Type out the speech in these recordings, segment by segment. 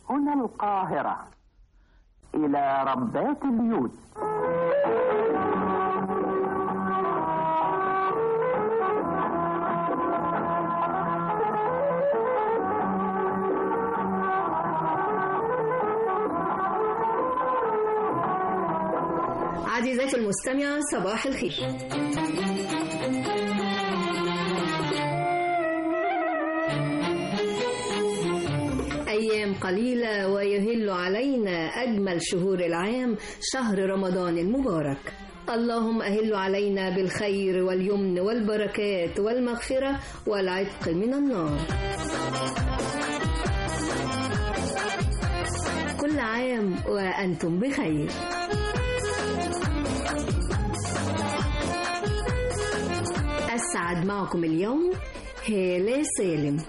هنا القاهرة إلى ربات البيوت عزيزتي المستمعة صباح الخير أيام قليلة ويهل علينا أجمل شهور العام شهر رمضان المبارك اللهم أهل علينا بالخير واليمن والبركات والمغفرة والعتق من النار كل عام وأنتم بخير أسعد معكم اليوم هالة سالم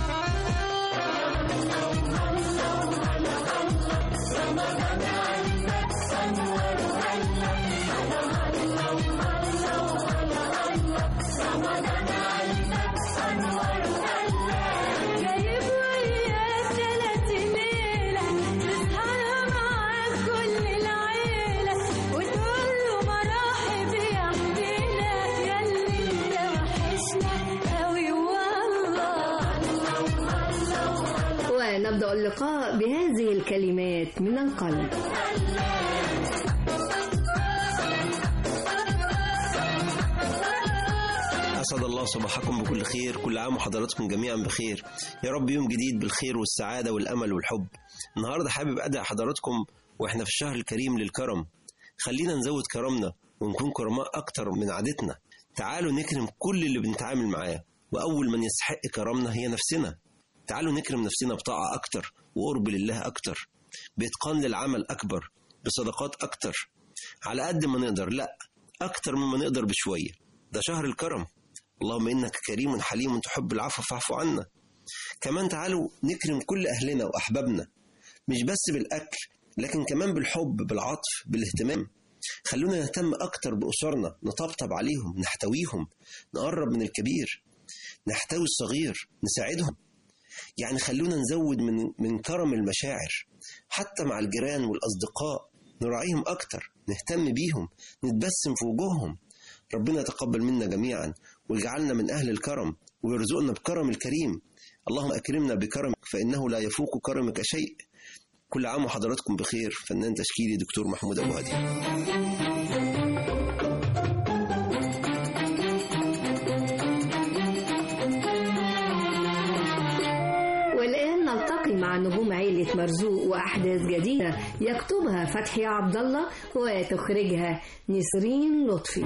جايب وياك تلات ليلة تسهر معاك كل العيلة وتقول له مراحب يا حبينا ياللي انت وحشنا قوي والله ونبدأ اللقاء بهذه الكلمات من القلب أسعد الله صباحكم بكل خير كل عام وحضراتكم جميعا بخير يا رب يوم جديد بالخير والسعادة والأمل والحب النهاردة حابب أدعي حضراتكم وإحنا في الشهر الكريم للكرم خلينا نزود كرمنا ونكون كرماء أكتر من عادتنا تعالوا نكرم كل اللي بنتعامل معاه وأول من يستحق كرمنا هي نفسنا تعالوا نكرم نفسنا بطاعة أكتر وقرب لله أكتر بإتقان للعمل أكبر بصدقات أكتر على قد ما نقدر لا أكتر مما نقدر بشوية ده شهر الكرم اللهم إنك كريم حليم تحب العفو فاعف عنا كمان تعالوا نكرم كل أهلنا وأحبابنا مش بس بالأكل لكن كمان بالحب بالعطف بالاهتمام خلونا نهتم أكتر بأسرنا نطبطب عليهم نحتويهم نقرب من الكبير نحتوي الصغير نساعدهم يعني خلونا نزود من من كرم المشاعر حتى مع الجيران والأصدقاء نراعيهم أكتر نهتم بيهم نتبسم في وجوههم ربنا يتقبل منا جميعا ويجعلنا من أهل الكرم ويرزقنا بكرم الكريم اللهم أكرمنا بكرمك فإنه لا يفوق كرمك شيء كل عام وحضراتكم بخير فنان تشكيلي دكتور محمود أبو هادي والآن نلتقي مع نجوم عيلة مرزوق وأحداث جديدة يكتبها فتحي عبد الله وتخرجها نسرين لطفي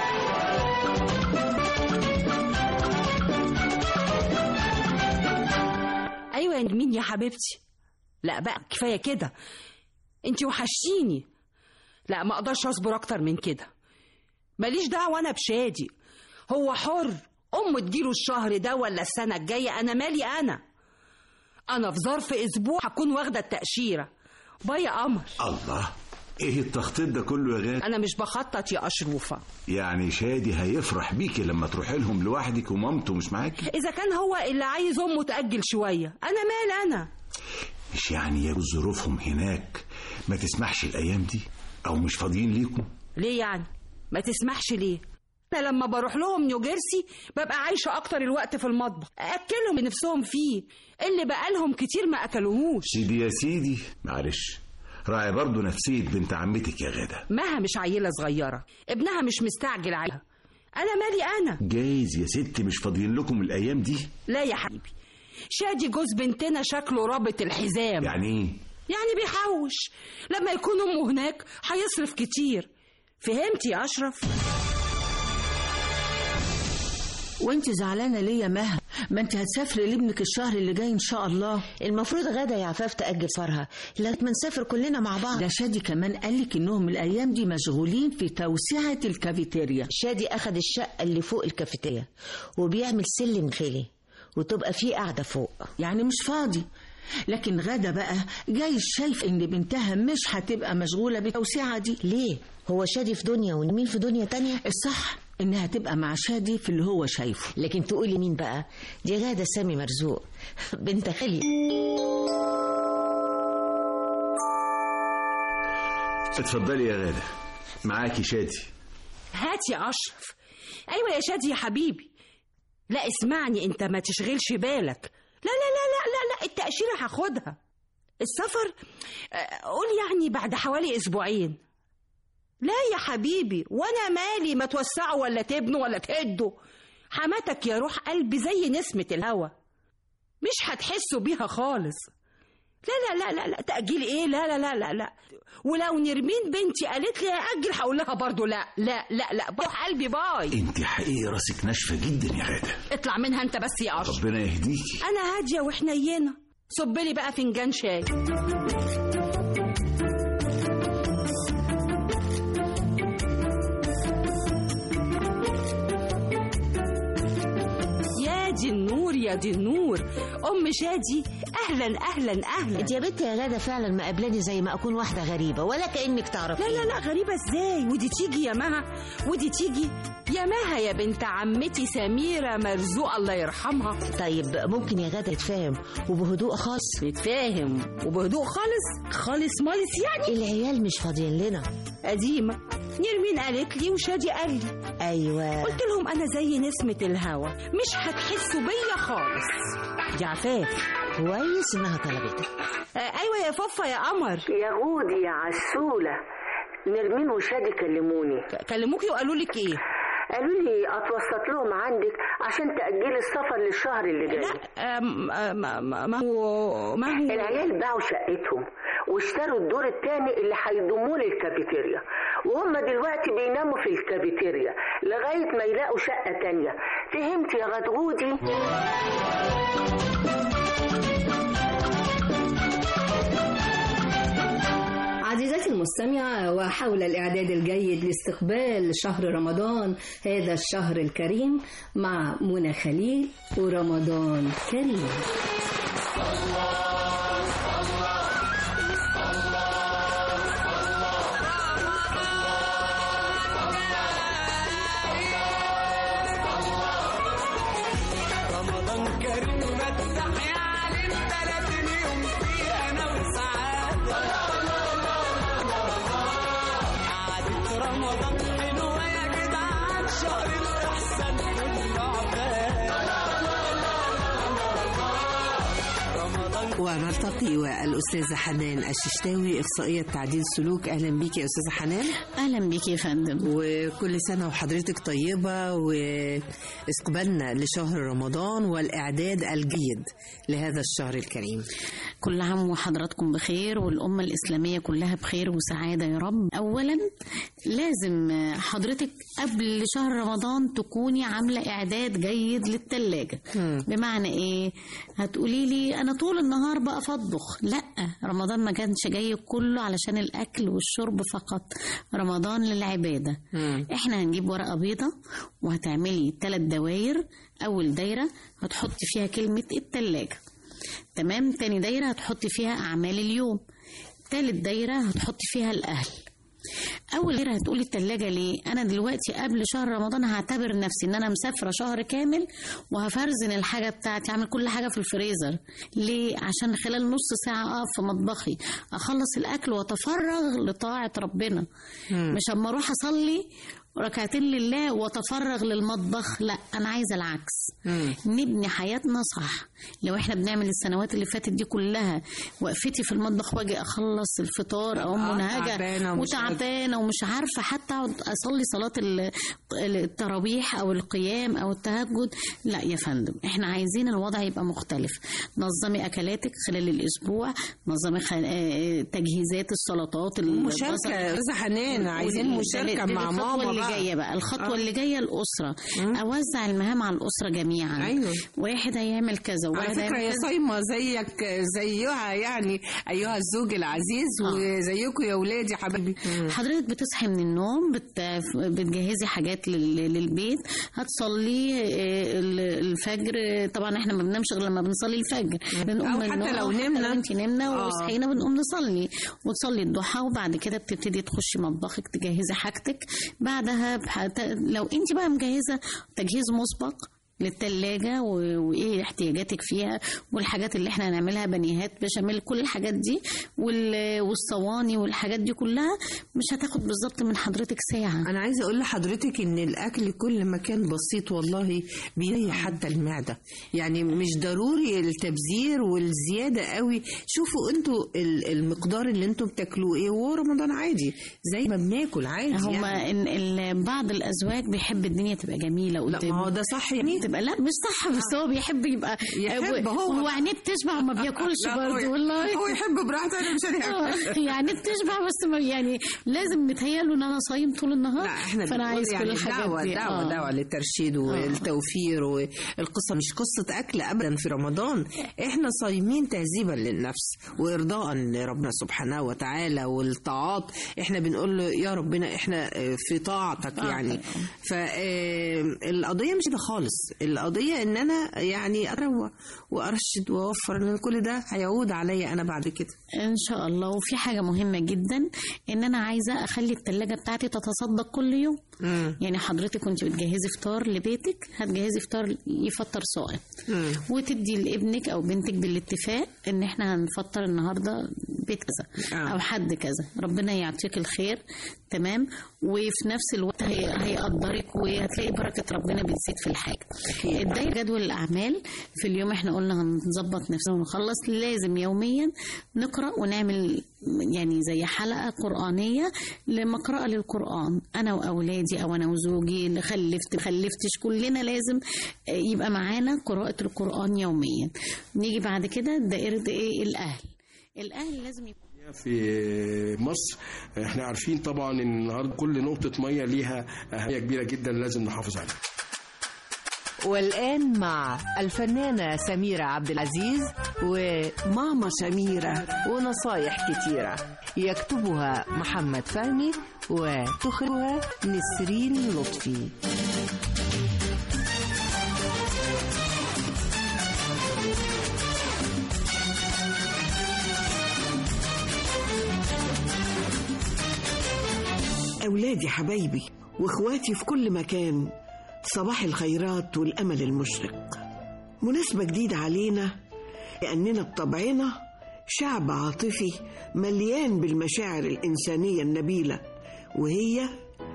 ايوه يا نجمين يا حبيبتي لا بقى كفايه كده انت وحشتيني لا ما اقدرش اصبر اكتر من كده ماليش دعوه انا بشادي هو حر ام تجيله الشهر ده ولا السنه الجايه انا مالي انا انا في ظرف اسبوع هكون واخده التاشيره باي يا قمر الله ايه التخطيط ده كله يا غالي انا مش بخطط يا اشروفه يعني شادي هيفرح بيكي لما تروحي لهم لوحدك ومامته مش معاكي اذا كان هو اللي عايز امه تاجل شويه انا مال انا مش يعني يا ظروفهم هناك ما تسمحش الايام دي او مش فاضيين ليكم ليه يعني ما تسمحش ليه انا لما بروح لهم نيوجيرسي ببقى عايشه اكتر الوقت في المطبخ اكلهم بنفسهم فيه اللي بقالهم كتير ما اكلوهوش سيدي يا سيدي معلش راعي برضه نفسية بنت عمتك يا غادة مها مش عيله صغيره ابنها مش مستعجل عليها انا مالي انا جايز يا ست مش فاضيين لكم الايام دي لا يا حبيبي شادي جوز بنتنا شكله رابط الحزام يعني ايه يعني بيحوش لما يكون امه هناك هيصرف كتير فهمت يا اشرف وانت زعلانه ليه يا مها ما انت هتسافري لابنك الشهر اللي جاي ان شاء الله المفروض غدا يا عفاف تأجل فرها لما نسافر كلنا مع بعض ده شادي كمان قالك انهم الايام دي مشغولين في توسعه الكافيتيريا شادي أخد الشقة اللي فوق الكافيتيريا وبيعمل سلم خيلي وتبقى فيه قاعدة فوق يعني مش فاضي لكن غدا بقى جاي شايف ان بنتها مش هتبقى مشغوله بالتوسعه دي ليه؟ هو شادي في دنيا ومين في دنيا تانية؟ الصح انها تبقى مع شادي في اللي هو شايفه لكن تقولي مين بقى؟ دي غادة سامي مرزوق بنت خالي اتفضلي يا غادة معاكي شادي هات يا اشرف ايوه يا شادي يا حبيبي لا اسمعني انت ما تشغلش بالك لا لا لا لا لا لا التأشيرة هاخدها السفر آه، قول يعني بعد حوالي اسبوعين لا يا حبيبي وانا مالي ما توسعوا ولا تبنوا ولا تهدوا حماتك يا روح قلبي زي نسمة الهوا مش هتحسوا بيها خالص لا لا لا لا لا تأجيل ايه لا لا لا لا لا ولو نرمين بنتي قالت لي أأجل هقول لها برضو لا لا لا لا بروح قلبي باي انت حقيقي راسك ناشفه جدا يا غاده اطلع منها انت بس يا اشرف ربنا يهديكي انا هاديه وحنينه صب لي بقى فنجان شاي يا دي النور يا دي النور ام شادي اهلا اهلا اهلا انت يا بنت يا غاده فعلا مقابلاني زي ما اكون واحده غريبه ولا كانك تعرفي لا لا لا غريبة ازاي ودي تيجي يا مها ودي تيجي يا مها يا بنت عمتي سميرة مرزوقة الله يرحمها طيب ممكن يا غاده نتفاهم وبهدوء خاص نتفاهم وبهدوء خالص خالص مالص يعني العيال مش فاضيين لنا قديمة نرمين قالت لي وشادي قال لي ايوه قلت لهم انا زي نسمة الهوا مش هتحسوا بيا خالص دي عفاف كويس انها طلبتك آه ايوه يا فوفا يا قمر يا غودي يا عسولة نرمين وشادي كلموني ك- كلموكي وقالوا لك ايه قالوا لي اتوسط لهم عندك عشان تأجلي السفر للشهر اللي جاي لا آم، آم، ما ما هو ما هو العيال باعوا شقتهم واشتروا الدور التاني اللي هيضموه للكافيتيريا وهم دلوقتي بيناموا في الكافيتيريا لغاية ما يلاقوا شقة تانية فهمت يا غدغودي عزيزتي المستمعة وحول الإعداد الجيد لاستقبال شهر رمضان هذا الشهر الكريم مع منى خليل ورمضان كريم رمضان كريم مفتح يا علم 30 يوم فيه انا وسعاده قعدة رمضان حلوه يا جدعان شهر الاحسان كله عباد رمضان ونلتقي والأستاذة حنان الششتاوي إخصائية تعديل سلوك أهلا بيكي يا أستاذة حنان اهلا بيك يا فندم وكل سنة وحضرتك طيبة واستقبالنا لشهر رمضان والإعداد الجيد لهذا الشهر الكريم كل عام وحضراتكم بخير والأمة الإسلامية كلها بخير وسعادة يا رب أولا لازم حضرتك قبل شهر رمضان تكوني عاملة إعداد جيد للتلاجة بمعنى إيه هتقولي لي أنا طول النهار بقى أطبخ لا رمضان ما كانش جاي كله علشان الأكل والشرب فقط رمضان للعبادة احنا هنجيب ورقة بيضة وهتعملي ثلاث دواير أول دايرة هتحطي فيها كلمة التلاجة تمام تاني دايرة هتحطي فيها أعمال اليوم تالت دايرة هتحطي فيها الأهل أول دايرة هتقولي التلاجة ليه أنا دلوقتي قبل شهر رمضان هعتبر نفسي إن أنا مسافرة شهر كامل وهفرزن الحاجة بتاعتي أعمل كل حاجة في الفريزر ليه عشان خلال نص ساعة أقف في مطبخي أخلص الأكل وأتفرغ لطاعة ربنا مش أما أروح أصلي ركعتين لله واتفرغ للمطبخ لا انا عايزه العكس نبني حياتنا صح لو احنا بنعمل السنوات اللي فاتت دي كلها وقفتي في المطبخ واجي اخلص الفطار او آه، منهجه تعبانة ومش وتعبانه ومش عارفه حتى اقعد اصلي صلاه ال- التراويح او القيام او التهجد لا يا فندم احنا عايزين الوضع يبقى مختلف نظمي اكلاتك خلال الاسبوع نظمي خل... آه، تجهيزات السلطات مشاركة البصل. يا أستاذة حنان عايزين وال- مشاركة دي مع الخطوة ماما اللي بقى جايه بقى الخطوه آه. اللي جايه الاسره اوزع المهام على الاسره جميعا أيوة. واحد هيعمل كذا على وواحد فكرة هيعمل يا كذا. صايمة زيك زيها يعني أيها الزوج العزيز وزيكم يا ولادي حبيبي حضرتك بتصحي من النوم بت... بتجهزي حاجات لل... للبيت هتصلي آه، ال- الفجر طبعا احنا ما بننامش غير لما بنصلي الفجر بنقوم أو من حتى النوم- لو أو حتى نمنا. لو انت نمنا آه. وصحينا بنقوم نصلي وتصلي الضحى وبعد كده بتبتدي تخشي مطبخك تجهزي حاجتك بعدها بحت... لو انت بقى مجهزه تجهيز مسبق للتلاجة و- وايه احتياجاتك فيها والحاجات اللي احنا هنعملها بنيهات بشاميل كل الحاجات دي وال- والصواني والحاجات دي كلها مش هتاخد بالظبط من حضرتك ساعة انا عايزه اقول لحضرتك ان الاكل كل ما كان بسيط والله بيريح حتى المعده يعني مش ضروري التبذير والزياده قوي شوفوا انتوا ال- المقدار اللي انتوا بتاكلوه ايه وهو رمضان عادي زي ما بناكل عادي هما يعني. إن ال- بعض الازواج بيحب الدنيا تبقى جميله لا قدامه ما هو ده صح يعني تبقى لا مش صح بس هو بيحب يبقى يحب و- هو. هو عينيه بتشبع وما بياكلش لا، هو برضه يحب- والله هو يحب براحته انا مش هنعمل. آه، يعني بتشبع بس ما يعني لازم متهيأله ان انا صايم طول النهار لا احنا فانا بنقول عايز يعني كل الحاجات دعوة دي دعوة آه. دعوة للترشيد والتوفير والقصة مش قصة أكل أبدا في رمضان احنا صايمين تهذيبا للنفس وإرضاء لربنا سبحانه وتعالى والطاعات احنا بنقول له يا ربنا احنا في طاعتك يعني فالقضية مش كده خالص القضية ان انا يعني اروى وارشد واوفر لان كل ده هيعود عليا انا بعد كده ان شاء الله وفي حاجه مهمه جدا ان انا عايزه اخلي التلاجة بتاعتي تتصدق كل يوم يعني حضرتك كنت بتجهزي فطار لبيتك هتجهزي فطار يفطر صائم وتدي لابنك او بنتك بالاتفاق ان احنا هنفطر النهارده بيت كذا آه. او حد كذا ربنا يعطيك الخير تمام وفي نفس الوقت هي هيقدرك وهتلاقي بركه ربنا بتزيد في الحاجه ده جدول الاعمال في اليوم احنا قلنا هنظبط نفسنا ونخلص لازم يوميا نقرا ونعمل يعني زي حلقه قرانيه لمقرأة للقران انا واولادي او انا وزوجي اللي خلفت ما خلفتش كلنا لازم يبقى معانا قراءه القران يوميا نيجي بعد كده دائره ايه الاهل الاهل لازم يبقى في مصر احنا عارفين طبعا ان النهارده كل نقطة مية ليها أهمية كبيرة جدا لازم نحافظ عليها والآن مع الفنانة سميرة عبد العزيز وماما سميرة ونصايح كتيرة يكتبها محمد فهمي وتخرجها نسرين لطفي أولادي حبايبي وإخواتي في كل مكان صباح الخيرات والأمل المشرق مناسبة جديدة علينا لأننا بطبعنا شعب عاطفي مليان بالمشاعر الإنسانية النبيلة وهي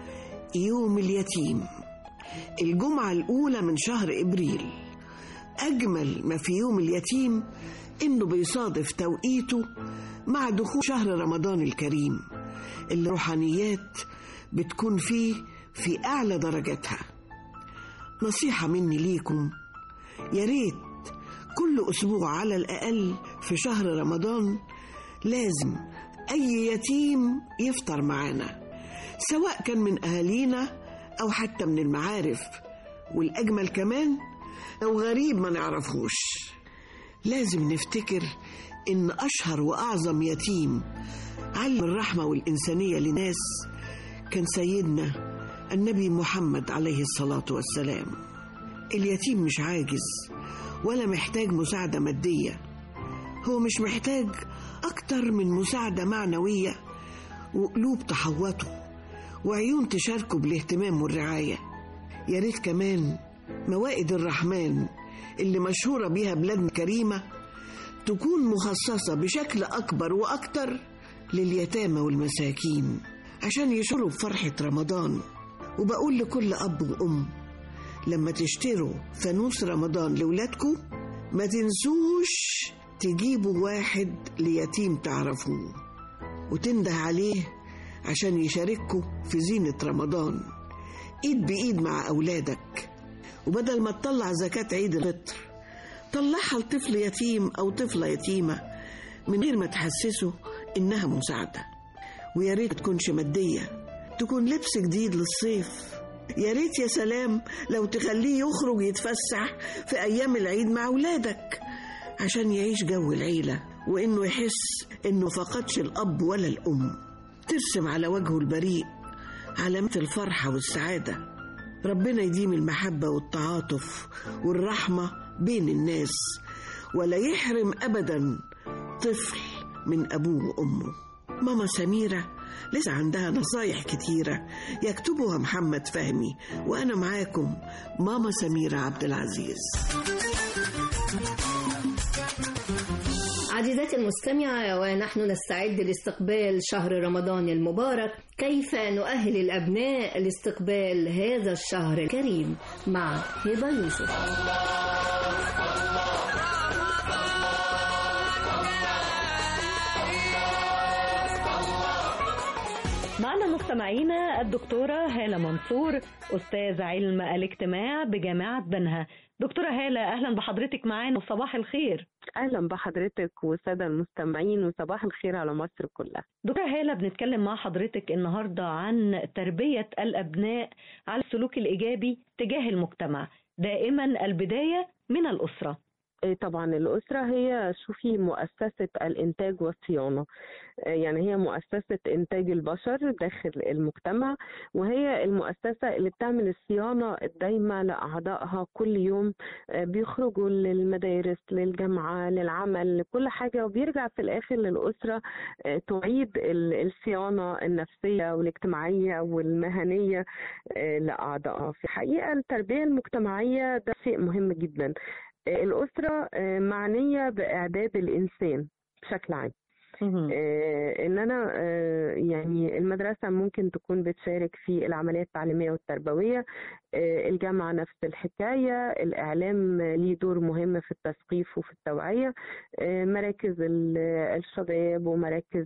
يوم اليتيم الجمعة الأولى من شهر إبريل أجمل ما في يوم اليتيم إنه بيصادف توقيته مع دخول شهر رمضان الكريم اللي روحانيات بتكون فيه في أعلى درجاتها نصيحة مني ليكم يا ريت كل أسبوع على الأقل في شهر رمضان لازم أي يتيم يفطر معانا سواء كان من أهالينا أو حتى من المعارف والأجمل كمان لو غريب ما نعرفوش لازم نفتكر إن أشهر وأعظم يتيم علم الرحمة والإنسانية للناس كان سيدنا النبي محمد عليه الصلاة والسلام اليتيم مش عاجز ولا محتاج مساعدة مادية هو مش محتاج أكتر من مساعدة معنوية وقلوب تحوطه وعيون تشاركه بالاهتمام والرعاية يا ريت كمان موائد الرحمن اللي مشهورة بيها بلادنا كريمة تكون مخصصة بشكل أكبر وأكتر لليتامى والمساكين عشان يشعروا بفرحة رمضان وبقول لكل أب وأم لما تشتروا فانوس رمضان لولادكم ما تنسوش تجيبوا واحد ليتيم تعرفوه وتنده عليه عشان يشارككوا في زينة رمضان ايد بايد مع اولادك وبدل ما تطلع زكاة عيد الفطر طلعها لطفل يتيم او طفلة يتيمة من غير ما تحسسه انها مساعدة ويا ريت تكونش مادية تكون لبس جديد للصيف يا ريت يا سلام لو تخليه يخرج يتفسح في ايام العيد مع اولادك عشان يعيش جو العيلة وانه يحس انه فقدش الاب ولا الام ترسم على وجهه البريء علامات الفرحة والسعادة ربنا يديم المحبة والتعاطف والرحمة بين الناس ولا يحرم أبدا طفل من أبوه وأمه ماما سميرة لسه عندها نصايح كتيرة يكتبها محمد فهمي وأنا معاكم ماما سميرة عبد العزيز عزيزاتي المستمعة ونحن نستعد لاستقبال شهر رمضان المبارك كيف نؤهل الأبناء لاستقبال هذا الشهر الكريم مع هبة يوسف معنا مستمعينا الدكتورة هالة منصور أستاذ علم الاجتماع بجامعة بنها دكتورة هالة أهلا بحضرتك معانا وصباح الخير اهلا بحضرتك والساده المستمعين وصباح الخير على مصر كلها دكتورة هالة بنتكلم مع حضرتك النهاردة عن تربية الأبناء على السلوك الإيجابي تجاه المجتمع دائما البداية من الأسرة إيه طبعا الأسرة هي شوفي مؤسسة الإنتاج والصيانة إيه يعني هي مؤسسة إنتاج البشر داخل المجتمع وهي المؤسسة اللي بتعمل الصيانة الدايمة لأعضائها كل يوم إيه بيخرجوا للمدارس للجامعة للعمل لكل حاجة وبيرجع في الآخر للأسرة تعيد الصيانة النفسية والاجتماعية والمهنية لأعضائها في الحقيقة التربية المجتمعية ده شيء مهم جدا الأسرة معنية بإعداد الإنسان بشكل عام ان انا يعني المدرسه ممكن تكون بتشارك في العمليه التعليميه والتربويه الجامعه نفس الحكايه الاعلام ليه دور مهم في التثقيف وفي التوعيه مراكز الشباب ومراكز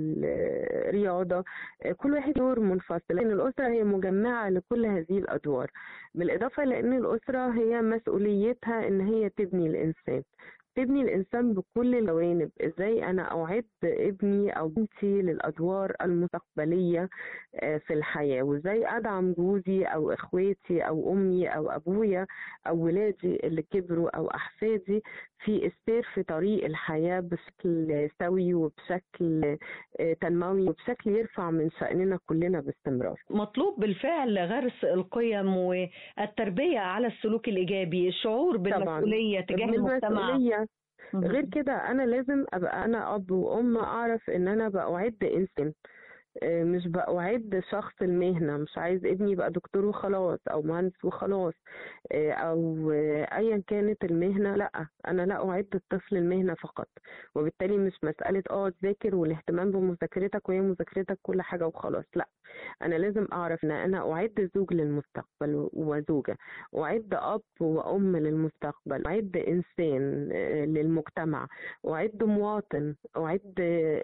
الرياضه كل واحد دور منفصل لان الاسره هي مجمعه لكل هذه الادوار بالاضافه لان الاسره هي مسؤوليتها ان هي تبني الانسان تبني الإنسان بكل الجوانب إزاي أنا أعد ابني أو بنتي للأدوار المستقبلية في الحياة وإزاي أدعم جوزي أو إخواتي أو أمي أو أبويا أو ولادي اللي كبروا أو أحفادي في السير في طريق الحياة بشكل سوي وبشكل تنموي وبشكل يرفع من شأننا كلنا باستمرار مطلوب بالفعل غرس القيم والتربية على السلوك الإيجابي الشعور بالمسؤولية تجاه المجتمع غير كده انا لازم ابقى انا اب وام اعرف ان انا بأعد انسان مش بأعد شخص المهنة مش عايز ابني يبقى دكتور وخلاص أو مهندس وخلاص أو أيا كانت المهنة لا أنا لا أعد الطفل المهنة فقط وبالتالي مش مسألة اه تذاكر والاهتمام بمذاكرتك وهي مذاكرتك كل حاجة وخلاص لا أنا لازم أعرف إن أنا أعد زوج للمستقبل وزوجة أعد أب وأم للمستقبل أعد إنسان للمجتمع أعد مواطن أعد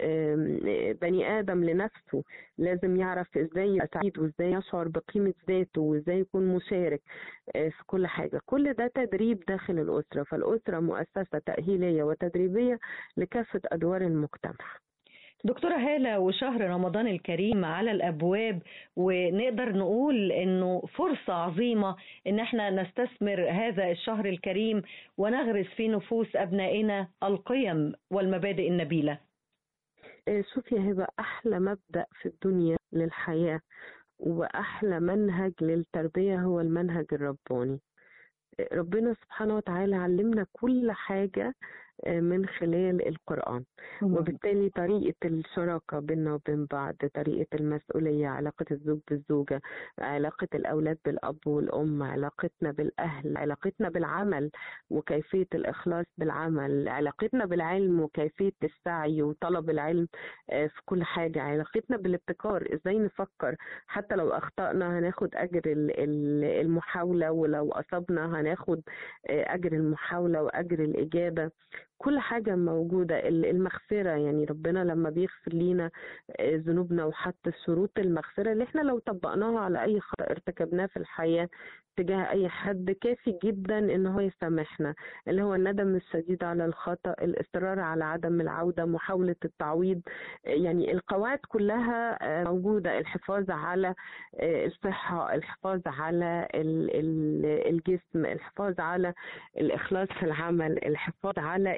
بني آدم لنفسه لازم يعرف ازاي يبقى سعيد وازاي يشعر بقيمة ذاته وازاي يكون مشارك في كل حاجة كل ده تدريب داخل الأسرة فالأسرة مؤسسة تأهيلية وتدريبية لكافة أدوار المجتمع دكتورة هالة وشهر رمضان الكريم على الأبواب ونقدر نقول إنه فرصة عظيمة إن احنا نستثمر هذا الشهر الكريم ونغرس في نفوس أبنائنا القيم والمبادئ النبيلة شوفي يا هبة أحلى مبدأ في الدنيا للحياة وأحلى منهج للتربية هو المنهج الرباني ربنا سبحانه وتعالى علمنا كل حاجة من خلال القرآن وبالتالي طريقة الشراكة بيننا وبين بعض طريقة المسؤولية علاقة الزوج بالزوجة علاقة الأولاد بالأب والأم علاقتنا بالأهل علاقتنا بالعمل وكيفية الإخلاص بالعمل علاقتنا بالعلم وكيفية السعي وطلب العلم في كل حاجة علاقتنا بالابتكار إزاي نفكر حتى لو أخطأنا هناخد أجر المحاولة ولو أصبنا هناخد أجر المحاولة وأجر الإجابة كل حاجة موجودة المغفرة يعني ربنا لما بيغفر لينا ذنوبنا وحط شروط المغفرة اللي احنا لو طبقناها على أي خطأ ارتكبناه في الحياة تجاه أي حد كافي جدا إن هو يسامحنا اللي هو الندم الشديد على الخطأ الإصرار على عدم العودة محاولة التعويض يعني القواعد كلها موجودة الحفاظ على الصحة الحفاظ على الجسم الحفاظ على الإخلاص في العمل الحفاظ على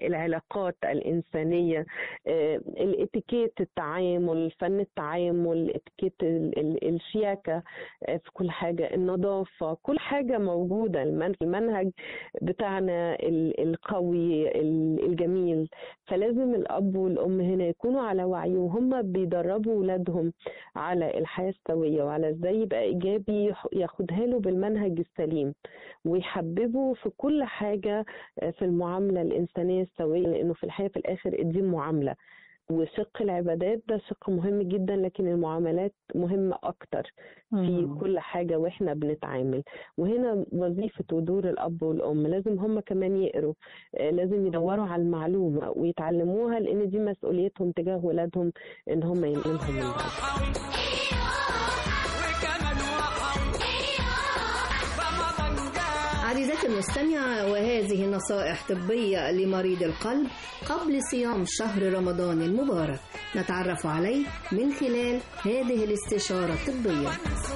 العلاقات الإنسانية آه، الاتيكيت التعامل فن التعامل اتيكيت ال- ال- الشياكة آه، في كل حاجة النظافة كل حاجة موجودة المن- المنهج بتاعنا ال- القوي ال- الجميل فلازم الأب والأم هنا يكونوا على وعي وهم بيدربوا ولادهم على الحياة السوية وعلى ازاي يبقى إيجابي يح- ياخدها له بالمنهج السليم ويحببه في كل حاجة آه، في المعاملة الإنسانية السوية لأنه في الحقيقة في الآخر الدين معاملة وشق العبادات ده شق مهم جدا لكن المعاملات مهمة أكتر في مم. كل حاجة وإحنا بنتعامل وهنا وظيفة ودور الأب والأم لازم هم كمان يقروا آه، لازم يدوروا على المعلومة ويتعلموها لأن دي مسؤوليتهم تجاه ولادهم إن هم ينقلهم من بعد. عزيزتي المستمعة وهذه نصائح طبية لمريض القلب قبل صيام شهر رمضان المبارك نتعرف عليه من خلال هذه الاستشارة الطبية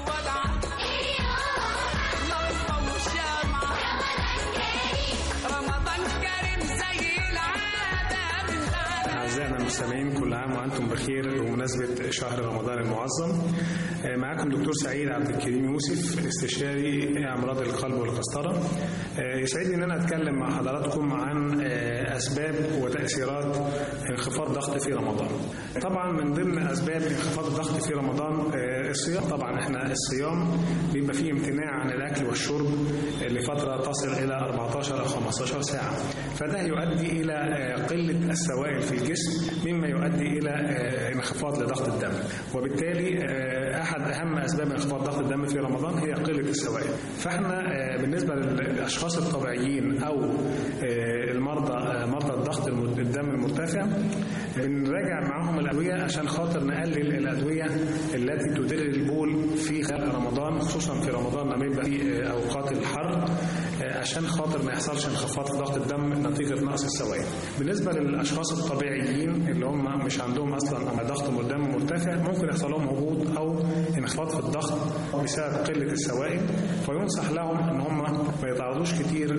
أعزائنا المستمعين كل عام وأنتم بخير بمناسبة شهر رمضان المعظم آه، معكم دكتور سعيد عبد الكريم يوسف استشاري أمراض القلب والقسطرة آه، يسعدني أن أنا أتكلم مع حضراتكم عن آه، أسباب وتأثيرات انخفاض ضغط في رمضان طبعا من ضمن أسباب انخفاض الضغط في رمضان آه، الصيام طبعا احنا الصيام بيبقى فيه امتناع عن الأكل والشرب آه، لفترة تصل إلى 14 أو 15 ساعة فده يؤدي إلى آه، قلة السوائل في الجسم مما يؤدي إلى آه، انخفاض لضغط الدم وبالتالي آه، أحد أهم أسباب انخفاض ضغط الدم في رمضان هي قلة السوائل فإحنا آه، بالنسبة للأشخاص الطبيعيين أو آه، المرضى آه، مرضى الضغط الم- الدم المرتفع بنراجع معاهم الأدوية عشان خاطر نقلل الأدوية التي تدر البول في خلال رمضان خصوصا في رمضان لما يبقى في آه، أوقات الحر آه، عشان خاطر ما يحصلش انخفاض في ضغط الدم نتيجة نقص السوائل بالنسبة للأشخاص الطبيعيين اللي هم مش عندهم أصلا ضغط الدم مرتفع ممكن يحصل لهم هبوط أو انخفاض في الضغط بسبب قلة السوائل فينصح لهم إن هم ما يتعرضوش كتير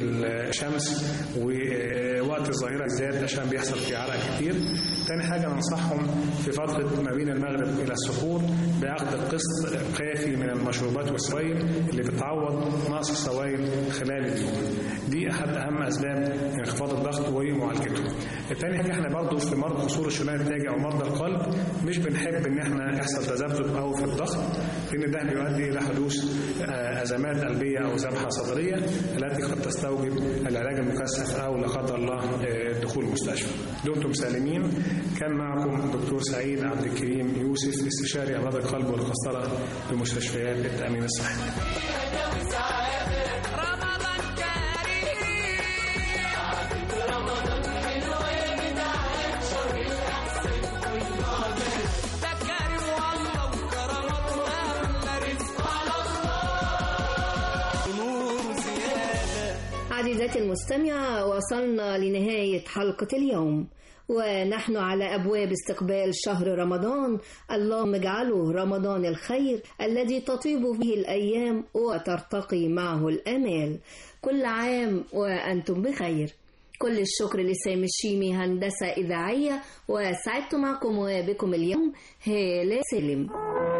للشمس ووقت الظهيرة بالذات عشان بيحصل فيه عرق كتير تاني حاجة ننصحهم في فترة ما بين المغرب إلى السحور بأخذ قسط كافي من المشروبات والسوائل اللي بتعوض نقص السوائل خلال اليوم دي أحد أهم أسباب انخفاض الضغط ومعالجته تاني حاجة احنا برضو في مرضى قصور الشمال التاجي أو مرضى القلب مش بنحب إن احنا يحصل تذبذب أو في الضغط لأن ده بيؤدي إلى حدوث آه، أزمات قلبية أو ذبحة صدرية التي قد تستوجب العلاج المكثف أو لا قدر الله آه، دخول المستشفى دمتم سالمين كان معكم دكتور سعيد عبد الكريم يوسف استشاري أمراض القلب والقسطرة بمستشفيات التأمين الصحي عزيزتي المستمعة وصلنا لنهاية حلقة اليوم ونحن على أبواب استقبال شهر رمضان اللهم اجعله رمضان الخير الذي تطيب به الأيام وترتقي معه الآمال كل عام وأنتم بخير كل الشكر لسامي الشيمي هندسة إذاعية وسعدت معكم وبكم اليوم هالة سالم